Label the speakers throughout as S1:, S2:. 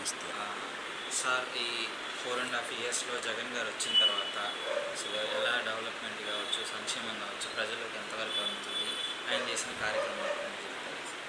S1: నమస్తే
S2: ఆ, సార్ ఈ ఫోర్ అండ్ హాఫ్ ఇయర్స్లో జగన్ గారు వచ్చిన తర్వాత అసలు ఎలా డెవలప్మెంట్ కావచ్చు సంక్షేమం కావచ్చు ప్రజలకు ఎంతవరకు అందుతుంది ఆయన చేసిన కార్యక్రమాలు గురించి చెప్తారా సార్?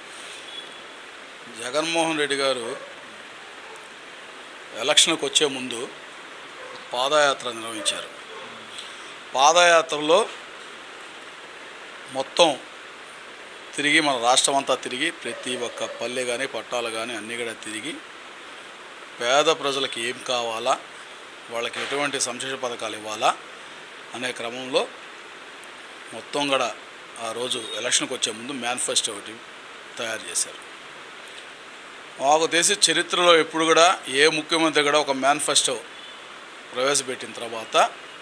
S1: జగన్మోహన్ రెడ్డి గారు ఎలక్షన్కి వచ్చే ముందు పాదయాత్ర నిర్వహించారు పాదయాత్రలో మొత్తం తిరిగి మన రాష్ట్రం అంతా తిరిగి ప్రతి ఒక్క పల్లె కానీ పట్టాలు కానీ అన్నీ కూడా తిరిగి పేద ప్రజలకు ఏం కావాలా వాళ్ళకి ఎటువంటి సంక్షేమ పథకాలు ఇవ్వాలా అనే క్రమంలో మొత్తం కూడా ఆ రోజు ఎలక్షన్కి వచ్చే ముందు మేనిఫెస్టో ఒకటి తయారు చేశారు మాకు తెలిసి చరిత్రలో ఎప్పుడు కూడా ఏ ముఖ్యమంత్రి కూడా ఒక మేనిఫెస్టో ప్రవేశపెట్టిన తర్వాత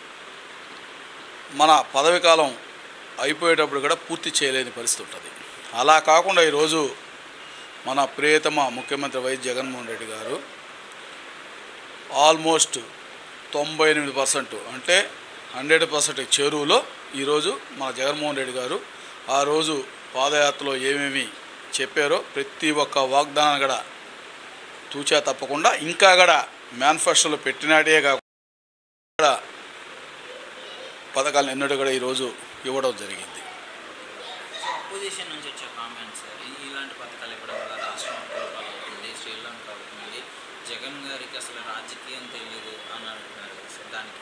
S1: మన పదవి కాలం అయిపోయేటప్పుడు కూడా పూర్తి చేయలేని పరిస్థితి ఉంటుంది అలా కాకుండా ఈరోజు మన ప్రియతమ ముఖ్యమంత్రి వైఎస్ జగన్మోహన్ రెడ్డి గారు ఆల్మోస్ట్ తొంభై ఎనిమిది పర్సెంట్ అంటే హండ్రెడ్ పర్సెంట్ చేరువలో ఈరోజు మన జగన్మోహన్ రెడ్డి గారు ఆ రోజు పాదయాత్రలో ఏమేమి చెప్పారో ప్రతి ఒక్క వాగ్దానం కూడా తూచా తప్పకుండా ఇంకా కూడా మేనిఫెస్టోలో పెట్టినాడే కాకుండా పథకాలను ఎన్నడూ కూడా ఈరోజు ఇవ్వడం జరిగింది
S2: సో అపోజిషన్ నుంచి వచ్చే కామెంట్స్ సార్ ఈ- ఇలాంటి పథకాలు ఇవ్వడం వల్ల రాష్ట్రం అప్పుల అవుతుంది శ్రీలంక అవుతుంది జగన్ గారికి అసలు రాజకీయం తెలియదు అని అంటున్నారు కదా సార్ దానికి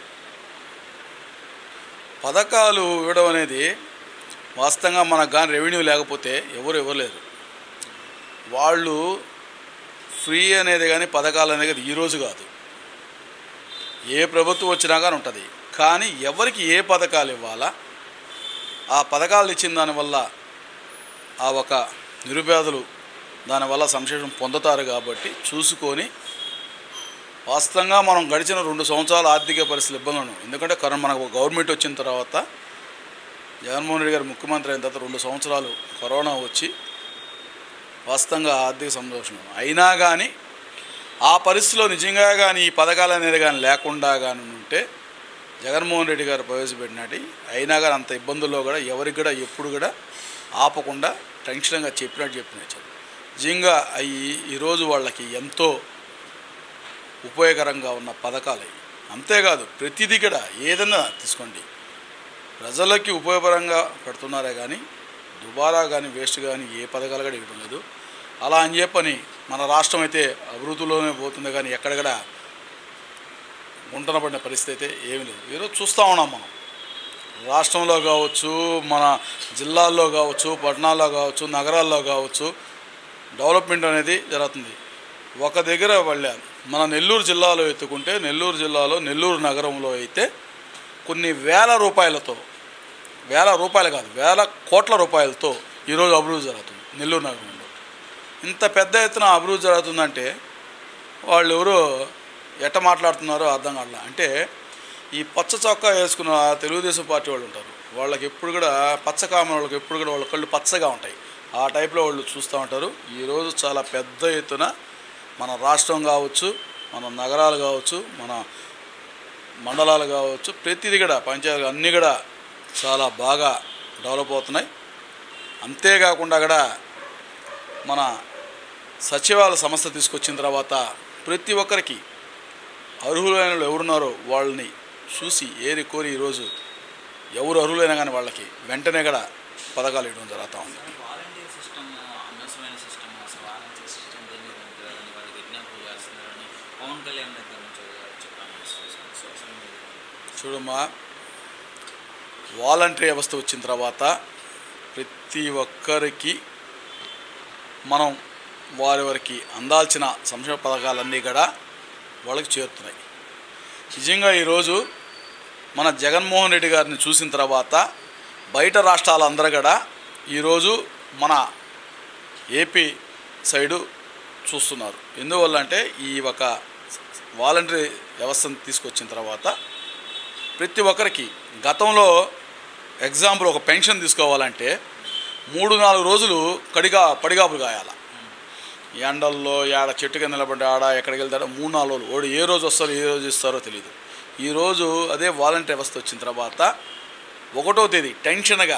S1: పథకాలు ఇవ్వడం అనేది వాస్తవంగా మనకు కానీ రెవెన్యూ లేకపోతే ఎవరు ఇవ్వలేరు వాళ్ళు ఫ్రీ అనేది కానీ పథకాలు అనేది ఈరోజు కాదు ఏ ప్రభుత్వం వచ్చినా కానీ ఉంటుంది కానీ ఎవరికి ఏ పథకాలు ఇవ్వాలా ఆ పథకాలు ఇచ్చిన దానివల్ల ఆ ఒక నిరుపేదలు దానివల్ల సంక్షేమం పొందుతారు కాబట్టి చూసుకొని వాస్తవంగా మనం గడిచిన రెండు సంవత్సరాల ఆర్థిక పరిస్థితులు ఇబ్బందులు ఉన్నాయి ఎందుకంటే కరోనా మనకు గవర్నమెంట్ వచ్చిన తర్వాత జగన్మోహన్ రెడ్డి గారు ముఖ్యమంత్రి అయిన తర్వాత రెండు సంవత్సరాలు కరోనా వచ్చి వాస్తవంగా ఆర్థిక సంతోషం అయినా కానీ ఆ పరిస్థితిలో నిజంగా కానీ ఈ పథకాలు అనేది కానీ లేకుండా కానీ ఉంటే జగన్మోహన్ రెడ్డి గారు ప్రవేశపెట్టినట్టు అయినా కానీ అంత ఇబ్బందుల్లో కూడా ఎవరికి కూడా ఎప్పుడు కూడా ఆపకుండా టెన్షన్గా చెప్పినట్టు చెప్పినట్టు నిజంగా అవి ఈరోజు వాళ్ళకి ఎంతో ఉపయోగకరంగా ఉన్న పథకాలు అవి అంతేకాదు ప్రతిదీ కూడా ఏదైనా తీసుకోండి ప్రజలకి ఉపయోగకరంగా పెడుతున్నారే కానీ దుబారా కానీ వేస్ట్ కానీ ఏ పథకాలు కూడా ఇవ్వడం లేదు అలా అని చెప్పని మన రాష్ట్రం అయితే అభివృద్ధిలోనే పోతుంది కానీ ఎక్కడ కూడా గుంటన పడిన పరిస్థితి అయితే ఏమీ లేదు ఈరోజు చూస్తూ ఉన్నాం మనం రాష్ట్రంలో కావచ్చు మన జిల్లాల్లో కావచ్చు పట్టణాల్లో కావచ్చు నగరాల్లో కావచ్చు డెవలప్మెంట్ అనేది జరుగుతుంది ఒక దగ్గర వెళ్ళాను మన నెల్లూరు జిల్లాలో ఎత్తుకుంటే నెల్లూరు జిల్లాలో నెల్లూరు నగరంలో అయితే కొన్ని వేల రూపాయలతో వేల రూపాయలు కాదు వేల కోట్ల రూపాయలతో ఈరోజు అభివృద్ధి జరుగుతుంది నెల్లూరు నగరంలో ఇంత పెద్ద ఎత్తున అభివృద్ధి జరుగుతుందంటే వాళ్ళు ఎవరు ఎట్ట మాట్లాడుతున్నారో అర్థం కావట్లే అంటే ఈ పచ్చ చొక్కా వేసుకున్న తెలుగుదేశం పార్టీ వాళ్ళు ఉంటారు వాళ్ళకి ఎప్పుడు కూడా పచ్చ కామన్ వాళ్ళకి ఎప్పుడు కూడా వాళ్ళ కళ్ళు పచ్చగా ఉంటాయి ఆ టైప్లో వాళ్ళు చూస్తూ ఉంటారు ఈరోజు చాలా పెద్ద ఎత్తున మన రాష్ట్రం కావచ్చు మన నగరాలు కావచ్చు మన మండలాలు కావచ్చు ప్రతిదీ కూడా పంచాయతీలు అన్నీ కూడా చాలా బాగా డెవలప్ అవుతున్నాయి అంతేకాకుండా కూడా మన సచివాలయ సంస్థ తీసుకొచ్చిన తర్వాత ప్రతి ఒక్కరికి అర్హులైన వాళ్ళు ఎవరున్నారో వాళ్ళని చూసి ఏరి కోరి ఈరోజు ఎవరు అర్హులైనా కానీ వాళ్ళకి వెంటనే కూడా పథకాలు ఇవ్వడం జరుగుతూ ఉంది
S2: వాలంటీర్ సిస్టమ్ అనవసరమైన సిస్టమ్ అసలు వాలంటీర్ సిస్టమ్ దేని అని వాళ్ళకి విజ్ఞాపనలు చేస్తున్నారని పవన్ కళ్యాణ్ దగ్గర నుంచి వచ్చే కామెంట్స్ చూసాను సోషల్ మీడియాలో
S1: చూడమ్మా వాలంటరీ వ్యవస్థ వచ్చిన తర్వాత ప్రతి ఒక్కరికి మనం వారి వారికి అందాల్సిన సంక్షేమ పథకాలన్నీ కూడా వాళ్ళకి చేరుతున్నాయి నిజంగా ఈరోజు మన జగన్మోహన్ రెడ్డి గారిని చూసిన తర్వాత బయట రాష్ట్రాలందరూ కూడా ఈరోజు మన ఏపీ సైడు చూస్తున్నారు ఎందువల్ల అంటే ఈ ఒక వాలంటరీ వ్యవస్థను తీసుకొచ్చిన తర్వాత ప్రతి ఒక్కరికి గతంలో ఎగ్జాంపుల్ ఒక పెన్షన్ తీసుకోవాలంటే మూడు నాలుగు రోజులు కడిగా పడిగాపులు కాయాల ఎండల్లో ఆడ చెట్టు కింద నిలబడి ఆడ ఎక్కడికి వెళ్తాడో మూడు నాలుగు రోజులు వాడు ఏ రోజు వస్తారో ఏ రోజు ఇస్తారో తెలియదు ఈరోజు అదే వాలంటీర్ వ్యవస్థ వచ్చిన తర్వాత ఒకటో తేదీ టెన్షన్గా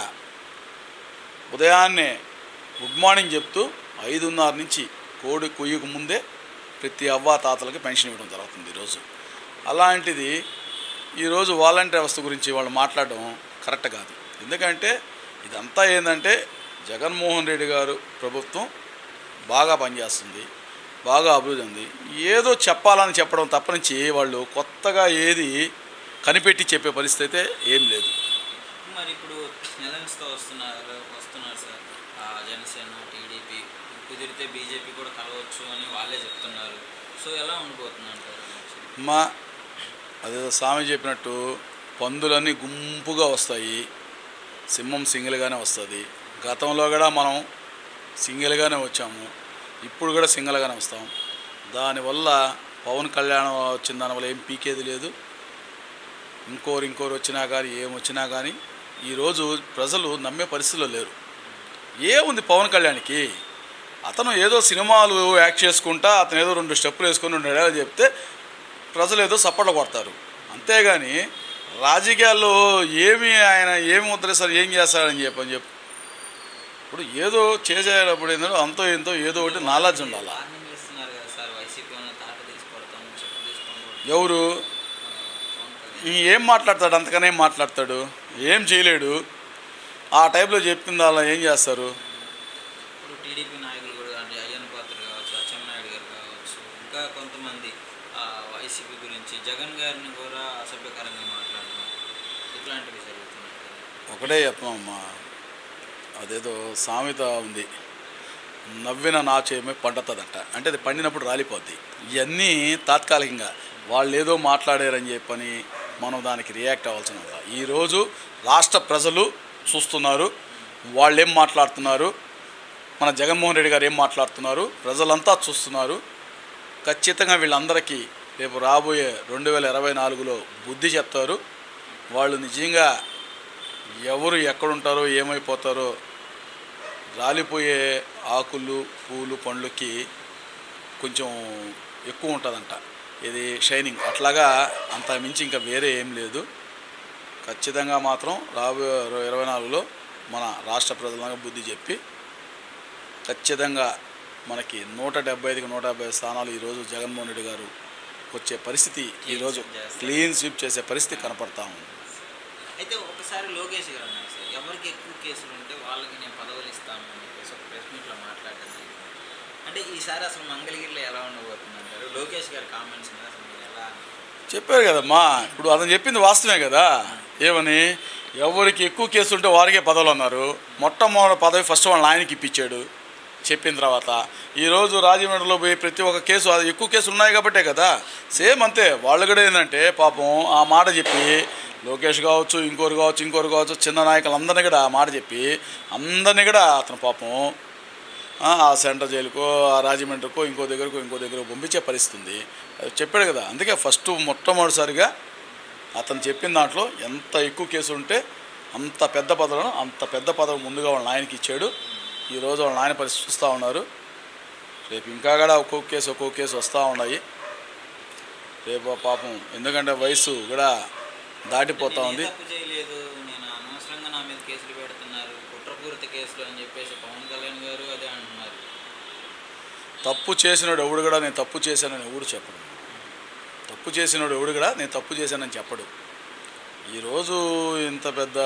S1: ఉదయాన్నే గుడ్ మార్నింగ్ చెప్తూ ఐదున్నర నుంచి కోడి కొయ్యకు ముందే ప్రతి అవ్వ తాతలకి పెన్షన్ ఇవ్వడం జరుగుతుంది ఈరోజు అలాంటిది ఈరోజు వాలంటీర్ వ్యవస్థ గురించి వాళ్ళు మాట్లాడడం కరెక్ట్ కాదు ఎందుకంటే ఇదంతా ఏంటంటే జగన్మోహన్ రెడ్డి గారు ప్రభుత్వం బాగా పనిచేస్తుంది బాగా అభివృద్ధి ఉంది ఏదో చెప్పాలని చెప్పడం తప్పనించి వాళ్ళు కొత్తగా ఏది కనిపెట్టి చెప్పే పరిస్థితి అయితే ఏం లేదు
S2: మరి ఇప్పుడు ఎలయన్స్తో వస్తున్నారు వస్తున్నారు సార్ ఆ, జనసేన టీడీపీ కుదిరితే బీజేపీ కూడా కలవచ్చు అని వాళ్ళే చెప్తున్నారు సో ఎలా ఉండిపోతుంది అంటారు
S1: మా అదేదో స్వామి చెప్పినట్టు పందులన్నీ గుంపుగా వస్తాయి సింహం సింగిల్గానే వస్తుంది గతంలో కూడా మనం సింగిల్గానే వచ్చాము ఇప్పుడు కూడా సింగిల్గానే వస్తాం దానివల్ల పవన్ కళ్యాణ్ వచ్చిన దానివల్ల ఏం పీకేది లేదు ఇంకోరు ఇంకోరు వచ్చినా కానీ ఏం వచ్చినా కానీ ఈరోజు ప్రజలు నమ్మే పరిస్థితిలో లేరు ఏముంది పవన్ కళ్యాణ్కి అతను ఏదో సినిమాలు యాక్ట్ చేసుకుంటా అతను ఏదో రెండు స్టెప్పులు వేసుకొని రెండు డైలాగులు చెప్తే ప్రజలు ఏదో సపోర్ట్ కొడతారు అంతేగాని రాజకీయాల్లో ఏమి ఆయన ఏమి ముద్రేస్తారు ఏం చేస్తాడని చెప్పని చెప్పి ఇప్పుడు ఏదో చేసేటప్పుడు ఏంటంటే అంతో ఎంతో ఏదో ఒకటి నాలెడ్జ్ ఉండాలి
S2: వార్నింగ్ ఇస్తున్నారు కదా సార్ వైసీపీ వాళ్ళని తాట తీసి కొడతాము చెప్పు తీసుకొని
S1: ఎవరు
S2: పవన్ కళ్యాణ్
S1: ఈ ఏం మాట్లాడతాడు అంతకనే ఏం మాట్లాడతాడు ఏం చేయలేడు ఆ టైంలో చెప్పింది అలా ఏం చేస్తారు
S2: ఇప్పుడు టీడీపీ నాయకులు కూడా అంటే అయ్యన్న పాత్ర కావచ్చు అచ్చెన్నాయుడు గారు కావచ్చు ఇంకా కొంతమంది ఆ, వైసీపీ గురించి జగన్ గారిని కూడా అసభ్యకరంగా మాట్లాడడం ఇట్లాంటివి జరుగుతున్నాయి కదా.
S1: ఒకటే చెప్పమ్మా అదేదో సామెత ఉంది నవ్విన నాచేమే పండుతుందంట అంటే అది పండినప్పుడు రాలిపోద్ది ఇవన్నీ తాత్కాలికంగా వాళ్ళు ఏదో మాట్లాడారని చెప్పని మనం దానికి రియాక్ట్ అవ్వాల్సిన అవసరం. ఈరోజు రాష్ట్ర ప్రజలు చూస్తున్నారు వాళ్ళు ఏం మాట్లాడుతున్నారు మన జగన్మోహన్ రెడ్డి గారు ఏం మాట్లాడుతున్నారు ప్రజలంతా చూస్తున్నారు ఖచ్చితంగా వీళ్ళందరికీ రేపు రాబోయే రెండు వేల ఇరవై నాలుగులో బుద్ధి చెప్తారు వాళ్ళు నిజంగా ఎవరు ఎక్కడుంటారో ఏమైపోతారో రాలిపోయే ఆకులు పూలు పండ్లకి కొంచెం ఎక్కువ ఉంటుందంట ఇది షైనింగ్ అట్లాగా అంత మించి ఇంకా వేరే ఏం లేదు ఖచ్చితంగా మాత్రం రాబోయే ఇరవై నాలుగులో మన రాష్ట్ర ప్రజలంగా బుద్ధి చెప్పి ఖచ్చితంగా మనకి నూట డెబ్బై ఐదుకి నూట డెబ్బై ఐదు స్థానాలు ఈరోజు జగన్మోహన్ రెడ్డి గారు వచ్చే పరిస్థితి ఈరోజు
S2: sweep చేస్తారు.
S1: క్లీన్ స్వీప్ చేసే పరిస్థితి కనపడతా ఉంది
S2: అయితే ఒకసారి లోకేష్ గారు అన్నారు సార్ ఎవరికి ఎక్కువ కేసులు ఉంటే వాళ్ళకి నేను పదవులు ఇస్తాను అని చెప్పేసి ఒక ప్రెస్ మీట్లో మాట్లాడడం జరిగింది. అంటే ఈసారి అసలు మంగళగిరిలో ఎలా ఉండబోతుంది అంటారు లోకేష్ గారి కామెంట్స్ మీద అసలు మీరు ఎలా
S1: చెప్పారు కదమ్మా ఇప్పుడు అతను చెప్పింది వాస్తవమే కదా ఏమని ఎవరికి ఎక్కువ కేసు ఉంటే వారికే పదవులు అన్నారు మొట్టమొదటి పదవి ఫస్ట్ వాళ్ళ ఆయనకి ఇప్పించాడు చెప్పిన తర్వాత ఈరోజు రాజమండ్రిలో పోయి ప్రతి ఒక్క కేసు అది ఎక్కువ కేసులు ఉన్నాయి కాబట్టే కదా సేమ్ అంతే వాళ్ళు కూడా ఏంటంటే పాపం ఆ మాట చెప్పి లోకేష్ కావచ్చు ఇంకోరు కావచ్చు ఇంకోరు కావచ్చు చిన్న నాయకులందరినీ కూడా ఆ మాట చెప్పి అందరినీ కూడా అతను పాపం ఆ ఆ సెంట్రల్ జైలుకో ఆ రాజమండ్రికో ఇంకో దగ్గరకో ఇంకో దగ్గరకు పంపించే పరిస్థితి ఉంది అది చెప్పాడు కదా అందుకే ఫస్ట్ మొట్టమొదటిసారిగా అతను చెప్పిన దాంట్లో ఎంత ఎక్కువ కేసు ఉంటే అంత పెద్ద పదవులను అంత పెద్ద పదవి ముందుగా వాళ్ళ నాయనకి ఇచ్చాడు ఈరోజు వాళ్ళ నాయన పరిస్థితి చూస్తూ ఉన్నారు రేపు ఇంకా కూడా ఒక్కొక్క కేసు ఒక్కొక్క కేసు వస్తూ ఉన్నాయి రేపు పాపం ఎందుకంటే వయసు కూడా దాటిపోతూ
S2: నేను
S1: ఉంది
S2: ఏ తప్పు చేయలేదు నేను అనవసరంగా నా మీద కేసులు పెడుతున్నారు కుట్రపూరిత కేసులు అని చెప్పేసి పవన్ కళ్యాణ్ గారు అదే అంటున్నారు
S1: తప్పు చేసినాడు ఎవడు కూడా నేను తప్పు చేశానని ఎవడు చెప్పడు తప్పు చేసినాడు ఎవడు కూడా నేను తప్పు చేశానని చెప్పడు ఈరోజు ఇంత పెద్ద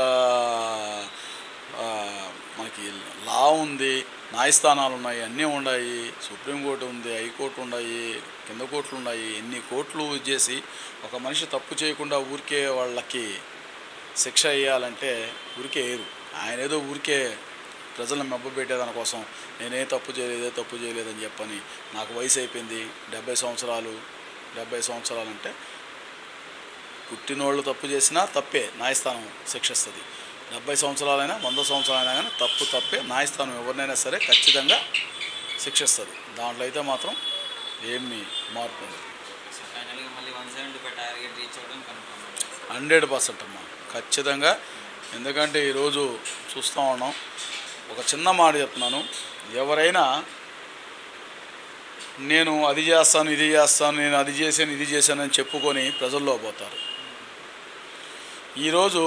S1: ఆ, మనకి లా ఉంది న్యాయస్థానాలు ఉన్నాయి అన్నీ ఉన్నాయి సుప్రీంకోర్టు ఉంది హైకోర్టు ఉన్నాయి కింద కోర్టులు ఉన్నాయి ఎన్ని కోర్టులు చేసి ఒక మనిషి తప్పు చేయకుండా ఊరికే వాళ్ళకి శిక్ష వేయాలంటే ఊరికే వేయరు ఆయన ఏదో ఊరికే ప్రజలను మెబ్బపెట్టేదాని కోసం నేనే తప్పు చేయలేదు ఏ తప్పు చేయలేదని చెప్పని నాకు వయసు అయిపోయింది డెబ్బై సంవత్సరాలు డెబ్బై సంవత్సరాలు అంటే పుట్టినోళ్ళు తప్పు చేసినా తప్పే న్యాయస్థానం శిక్షిస్తుంది డెబ్బై సంవత్సరాలైనా వంద సంవత్సరాలైనా కానీ తప్పు తప్పే న్యాయస్థానం ఎవరినైనా సరే ఖచ్చితంగా శిక్షిస్తుంది దాంట్లో అయితే మాత్రం ఏమీ మార్పు ఉండదు
S2: సో ఫైనల్గా మళ్ళీ one seventy five target reach అవ్వడం కన్ఫర్మ్
S1: హండ్రెడ్ పర్సెంట్ అమ్మా ఖచ్చితంగా ఎందుకంటే ఈరోజు చూస్తూ ఉన్నాం ఒక చిన్న మాట చెప్తున్నాను ఎవరైనా నేను అది చేస్తాను ఇది చేస్తాను నేను అది చేశాను ఇది చేశాను అని చెప్పుకొని ప్రజల్లో పోతారు ఈరోజు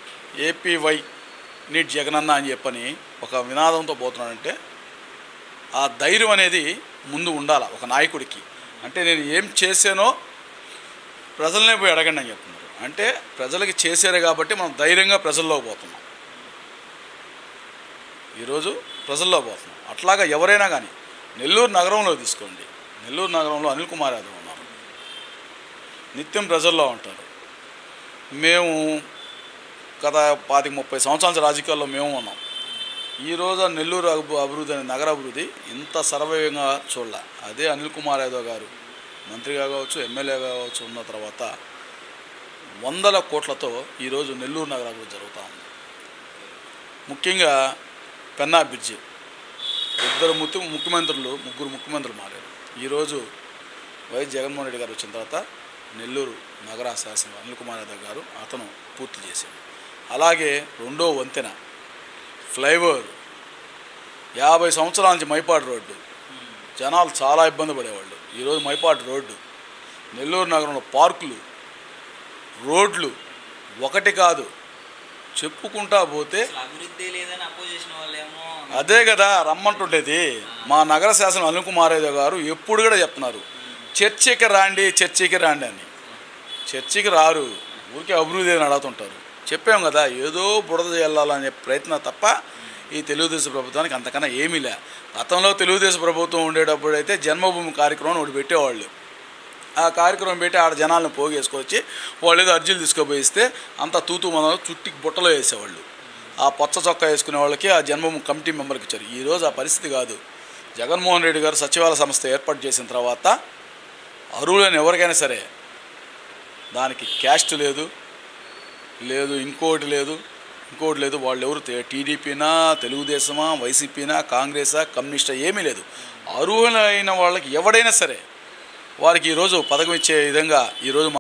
S1: ఏపీవై నీట్ జగనన్న అని చెప్పని ఒక వినాదంతో పోతున్నాడంటే ఆ ధైర్యం అనేది ముందు ఉండాలి ఒక నాయకుడికి అంటే నేను ఏం చేశానో ప్రజలనే పోయి అడగండి అని చెప్తున్నారు అంటే ప్రజలకి చేశారు కాబట్టి మనం ధైర్యంగా ప్రజల్లో పోతున్నాం ఈరోజు ప్రజల్లో పోతున్నాం అట్లాగా ఎవరైనా కానీ నెల్లూరు నగరంలో తీసుకోండి నెల్లూరు నగరంలో అనిల్ కుమార్ యాదవ్ ఉన్నారు నిత్యం ప్రజల్లో ఉంటారు మేము గత పాతిక ముప్పై సంవత్సరాల నుంచి రాజకీయాల్లో మేము ఉన్నాం ఈరోజు ఆ నెల్లూరు అభి- అభివృద్ధి అనే నగర అభివృద్ధి ఇంత సర్వయంగా చూడాల అదే అనిల్ కుమార్ యాదవ్ గారు మంత్రిగా కావచ్చు ఎమ్మెల్యేగా కావచ్చు ఉన్న తర్వాత వందల కోట్లతో ఈరోజు నెల్లూరు నగర అభివృద్ధి జరుగుతూ ఉంది ముఖ్యంగా పెన్నా బ్రిడ్జి ఇద్దరు ముత్తు ముఖ్యమంత్రులు ముగ్గురు ముఖ్యమంత్రులు మారారు ఈరోజు వైఎస్ జగన్మోహన్ రెడ్డి గారు వచ్చిన తర్వాత నెల్లూరు నగర శాసన అనిల్ కుమార్ యాదవ్ గారు అతను పూర్తి చేశాడు అలాగే రెండో వంతెన ఫ్లైఓవర్ యాభై సంవత్సరాల నుంచి మైపాడు రోడ్డు జనాలు చాలా ఇబ్బంది పడేవాళ్ళు ఈరోజు మైపాడు రోడ్డు నెల్లూరు నగరంలో పార్కులు రోడ్లు ఒకటి కాదు చెప్పుకుంటా పోతే
S2: అసలు అభివృద్ధి లేదని అపోజిషన్ వాళ్ళేమో
S1: అదే కదా రమ్మంటుండేది మా నగర శాసనం అనిల్ కుమార్ యాదవ్ గారు ఎప్పుడు కూడా చెప్తున్నారు చర్చికి రాండి చర్చికి రాండి అని చర్చికి రారు ఊరికే అభివృద్ధి అని అడుగుతుంటారు చెప్పాం కదా ఏదో బుడద చేయాలనే ప్రయత్నం తప్ప ఈ తెలుగుదేశం ప్రభుత్వానికి అంతకన్నా ఏమీ లే గతంలో తెలుగుదేశం ప్రభుత్వం ఉండేటప్పుడు అయితే జన్మభూమి కార్యక్రమం ఒకటి పెట్టేవాళ్ళు ఆ కార్యక్రమం పెట్టి ఆడ జనాలను పోగేసుకొచ్చి వాళ్ళు ఏదో అర్జీలు తీసుకుపోయిస్తే అంత తూతూ మనం చుట్టికి బుట్టలో వేసేవాళ్ళు ఆ పచ్చ చొక్కా వేసుకునే వాళ్ళకి ఆ జన్మభూమి కమిటీ మెంబర్కి ఇచ్చారు ఈరోజు ఆ పరిస్థితి కాదు జగన్మోహన్ రెడ్డి గారు సచివాలయ సంస్థ ఏర్పాటు చేసిన తర్వాత అర్హులైన ఎవరికైనా సరే దానికి క్యాస్ట్ లేదు లేదు ఇంకోటి లేదు ఇంకోటి లేదు వాళ్ళు ఎవరు తే- టీడీపీనా తెలుగుదేశమా వైసీపీనా కాంగ్రెసా కమ్యూనిస్టా ఏమీ లేదు అర్హులైన వాళ్ళకి ఎవడైనా సరే వారికి ఈరోజు పథకం ఇచ్చే విధంగా ఈరోజు